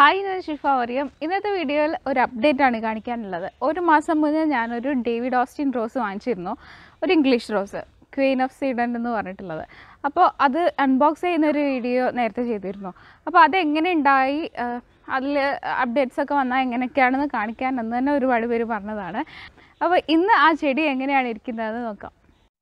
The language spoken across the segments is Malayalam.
ഹായ് ഞാൻ ഷിഫ ഓറിയം ഇന്നത്തെ വീഡിയോയിൽ ഒരു അപ്ഡേറ്റ് ആണ് കാണിക്കാനുള്ളത് ഒരു മാസം മുന്നേ ഞാനൊരു ഡേവിഡ് ഓസ്റ്റിൻ റോസ് വാങ്ങിച്ചിരുന്നു ഒരു English rose queen of Sweden എന്ന് പറഞ്ഞിട്ടുള്ളത് അപ്പോൾ അത് അൺബോക്സ് ചെയ്യുന്ന ഒരു വീഡിയോ നേരത്തെ ചെയ്തിരുന്നു അപ്പോൾ അതെങ്ങനെ ഉണ്ടായി അതിൽ അപ്ഡേറ്റ്സ് ഒക്കെ വന്നാൽ എങ്ങനെയൊക്കെയാണെന്ന് കാണിക്കാൻ എന്ന് തന്നെ ഒരുപാട് പേര് പറഞ്ഞതാണ് അപ്പോൾ ഇന്ന് ആ ചെടി എങ്ങനെയാണ് ഇരിക്കുന്നതെന്ന് നോക്കാം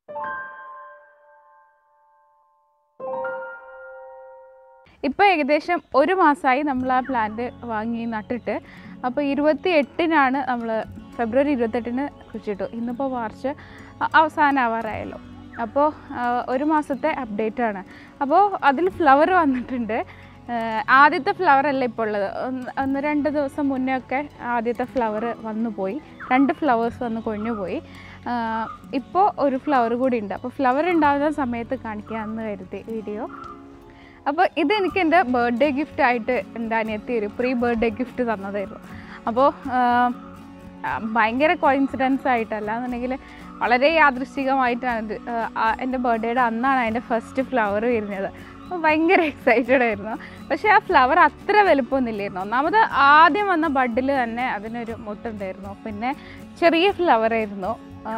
ഇപ്പോൾ ഏകദേശം ഒരു മാസമായി നമ്മൾ ആ പ്ലാന്റ് വാങ്ങി നട്ടിട്ട് അപ്പോൾ ഇരുപത്തി എട്ടിനാണ് നമ്മൾ ഫെബ്രുവരി ഇരുപത്തെട്ടിന് കുഴിച്ചിട്ടു ഇന്നിപ്പോൾ മാർച്ച് അ- അവസാനമാവാറായല്ലോ അപ്പോൾ ആ, ഒരു മാസത്തെ അപ്ഡേറ്റ് ആണ് അപ്പോൾ അതിൽ ഫ്ലവർ വന്നിട്ടുണ്ട് ആ, ആദ്യത്തെ ഫ്ലവർ അല്ല ഇപ്പോൾ ഉള്ളത് ഒന്ന് ഒന്ന് രണ്ട് ദിവസം മുന്നേ ഒക്കെ ആദ്യത്തെ ഫ്ലവർ വന്നു പോയി രണ്ട് ഫ്ലവേഴ്സ് വന്ന് കൊഴിഞ്ഞു പോയി ഇപ്പോൾ ഒരു ഫ്ലവർ കൂടി ഉണ്ട് അപ്പോൾ ഫ്ലവർ ഉണ്ടാകുന്ന സമയത്ത് കാണിക്കാമെന്ന് കരുതി വീഡിയോ അപ്പോൾ ഇതെനിക്ക് എൻ്റെ ബർത്ത്ഡേ ഗിഫ്റ്റ് ആയിട്ട് എൻ്റെ അനിയത്തി ഒരു പ്രീ ബർത്ത്ഡേ ഗിഫ്റ്റ് തന്നതായിരുന്നു അപ്പോൾ ഭയങ്കര കോയിൻസിഡൻസ് ആയിട്ടല്ല എന്നുണ്ടെങ്കിൽ വളരെ യാദൃശ്ചികമായിട്ടാണ് ഇത് ആ, ആ, എൻ്റെ ബർത്ത്ഡേയുടെ അന്നാണ് അതിൻ്റെ ഫസ്റ്റ് ഫ്ലവർ വരുന്നത് അപ്പോൾ ഭയങ്കര എക്സൈറ്റഡ് ആയിരുന്നു പക്ഷേ ആ ഫ്ലവർ അത്ര വലുപ്പമൊന്നുമില്ലായിരുന്നു ഒന്നാമത് ആദ്യം വന്ന ബഡിൽ തന്നെ അതിനൊരു മുട്ടുണ്ടായിരുന്നു പിന്നെ ചെറിയ ഫ്ലവർ ആയിരുന്നു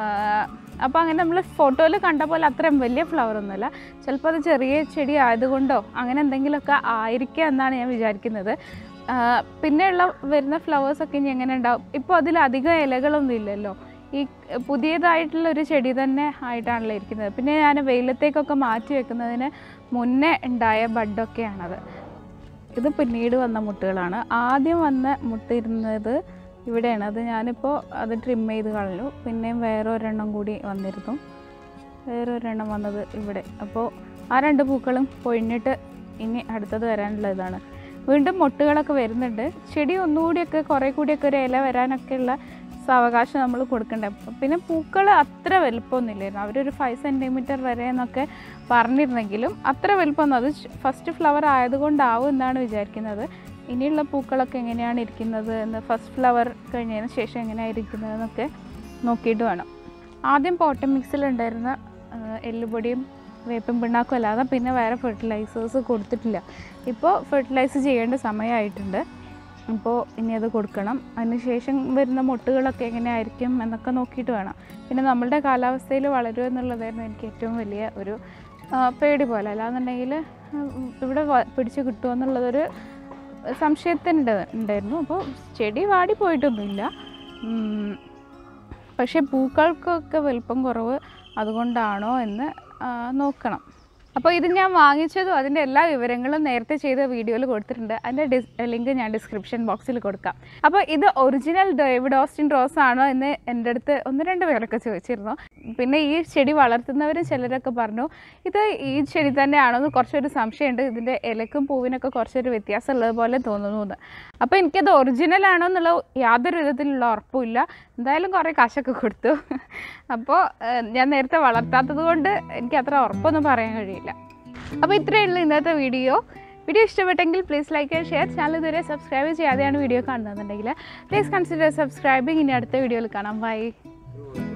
അപ്പോൾ അങ്ങനെ നമ്മൾ ഫോട്ടോയിൽ കണ്ട പോലെ അത്രയും വലിയ ഫ്ലവർ ഒന്നുമല്ല ചിലപ്പോൾ അത് ചെറിയ ചെടി ആയതുകൊണ്ടോ അങ്ങനെ എന്തെങ്കിലുമൊക്കെ ആയിരിക്കാം എന്നാണ് ഞാൻ വിചാരിക്കുന്നത് ആ, പിന്നെയുള്ള വരുന്ന ഫ്ലവേഴ്സൊക്കെ ഇനി എങ്ങനെ ഉണ്ടാവും ഇപ്പോൾ അതിലധികം ഇലകളൊന്നും ഇല്ലല്ലോ ഈ പുതിയതായിട്ടുള്ള ഒരു ചെടി തന്നെ ആയിട്ടാണല്ലോ ഇരിക്കുന്നത് പിന്നെ ഞാൻ വെയിലത്തേക്കൊക്കെ മാറ്റി വെക്കുന്നതിന് മുന്നേ ഉണ്ടായ ബഡൊക്കെയാണത് ഇത് പിന്നീട് വന്ന മുട്ടുകളാണ് ആദ്യം വന്ന മുട്ടിരുന്നത് ഇവിടെയാണ് അത് ഞാനിപ്പോൾ അത് ട്രിം ചെയ്ത് കളഞ്ഞു പിന്നെയും വേറെ ഒരെണ്ണം കൂടി വന്നിരുന്നു വേറെ ഒരെണ്ണം വന്നത് ഇവിടെ അപ്പോൾ ആ രണ്ട് പൂക്കളും പൊഴിഞ്ഞിട്ട് ഇനി അടുത്തത് വരാനുള്ള ഇതാണ് വീണ്ടും മൊട്ടുകളൊക്കെ വരുന്നുണ്ട് ചെടി ഒന്നുകൂടിയൊക്കെ കുറേ കൂടിയൊക്കെ ഒരു ഇല വരാനൊക്കെ ഉള്ള സാവകാശം നമ്മൾ കൊടുക്കണ്ടേ അപ്പം പിന്നെ പൂക്കൾ അത്ര വലുപ്പമൊന്നുമില്ലായിരുന്നു അവരൊരു ഫൈവ് സെൻറ്റിമീറ്റർ വരെ എന്നൊക്കെ പറഞ്ഞിരുന്നെങ്കിലും അത്ര വലുപ്പമൊന്നും അത് ഫസ്റ്റ് ഫ്ലവർ ആയതുകൊണ്ടാവും എന്നാണ് വിചാരിക്കുന്നത് ഇനിയുള്ള പൂക്കളൊക്കെ എങ്ങനെയാണ് ഇരിക്കുന്നത് എന്ന് ഫസ്റ്റ് ഫ്ലവർ കഴിഞ്ഞതിന് ശേഷം എങ്ങനെയാണ് ഇരിക്കുന്നതെന്നൊക്കെ നോക്കിയിട്ട് വേണം ആദ്യം പോട്ട മിക്സിലുണ്ടായിരുന്ന ആ, എല്ലുപൊടിയും വേപ്പും പിണ്ണാക്കും അല്ലാതെ പിന്നെ വേറെ ഫെർട്ടിലൈസേഴ്സ് കൊടുത്തിട്ടില്ല ഇപ്പോൾ ഫെർട്ടിലൈസ് ചെയ്യേണ്ട സമയമായിട്ടുണ്ട് അപ്പോൾ ഇനി അത് കൊടുക്കണം അതിനുശേഷം വരുന്ന മുട്ടുകളൊക്കെ എങ്ങനെയായിരിക്കും എന്നൊക്കെ നോക്കിയിട്ട് വേണം പിന്നെ നമ്മളുടെ കാലാവസ്ഥയിൽ വളരുമോ എന്നുള്ളതായിരുന്നു എനിക്ക് ഏറ്റവും വലിയ ഒരു ആ, പേടി പോലെ അല്ലാന്നുണ്ടെങ്കിൽ ഇവിടെ വ- പിടിച്ച് കിട്ടുമോ എന്നുള്ളതൊരു സംശയത്തിനുണ്ട് ഉണ്ടായിരുന്നു അപ്പോൾ ചെടി വാടി പോയിട്ടൊന്നുമില്ല ഉം, പക്ഷേ പൂക്കൾക്കൊക്കെ വലിപ്പം കുറവ് അതുകൊണ്ടാണോ എന്ന് ആ, നോക്കണം അപ്പോൾ ഇത് ഞാൻ വാങ്ങിച്ചതും അതിൻ്റെ എല്ലാ വിവരങ്ങളും നേരത്തെ ചെയ്ത വീഡിയോയിൽ കൊടുത്തിട്ടുണ്ട് അതിൻ്റെ ഡിസ് ലിങ്ക് ഞാൻ ഡിസ്ക്രിപ്ഷൻ ബോക്സിൽ കൊടുക്കാം അപ്പോൾ ഇത് ഒറിജിനൽ ഡേവിഡ് ഓസ്റ്റിൻ റോസ് ആണോ എന്ന് എൻ്റെ അടുത്ത് ഒന്ന് രണ്ട് പേരൊക്കെ ചോദിച്ചിരുന്നു പിന്നെ ഈ ചെടി വളർത്തുന്നവരും ചിലരൊക്കെ പറഞ്ഞു ഇത് ഈ ചെടി തന്നെയാണോ എന്ന് കുറച്ചൊരു സംശയമുണ്ട് ഇതിൻ്റെ ഇലക്കും പൂവിനൊക്കെ കുറച്ചൊരു വ്യത്യാസം ഉള്ളത് പോലെ തോന്നുന്നു എന്ന് അപ്പോൾ എനിക്കത് ഒറിജിനൽ ആണോ എന്നുള്ള യാതൊരു വിധത്തിലുള്ള ഉറപ്പുമില്ല എന്തായാലും കുറേ കാശൊക്കെ കൊടുത്തു അപ്പോൾ ഏഹ്, ഞാൻ നേരത്തെ വളർത്താത്തത് കൊണ്ട് എനിക്ക് അത്ര ഉറപ്പൊന്നും പറയാൻ കഴിയില്ല അപ്പോൾ ഇത്രയേ ഉള്ളൂ ഇന്നത്തെ വീഡിയോ വീഡിയോ ഇഷ്ടപ്പെട്ടെങ്കിൽ please like and share channel ഇതുവരെ സബ്സ്ക്രൈബ് ചെയ്യാതെയാണ് വീഡിയോ കാണുന്നതെന്നുണ്ടെങ്കിൽ പ്ലീസ് കൺസിഡർ സബ്സ്ക്രൈബിങ് ഇനി അടുത്ത വീഡിയോയിൽ കാണാം ബൈ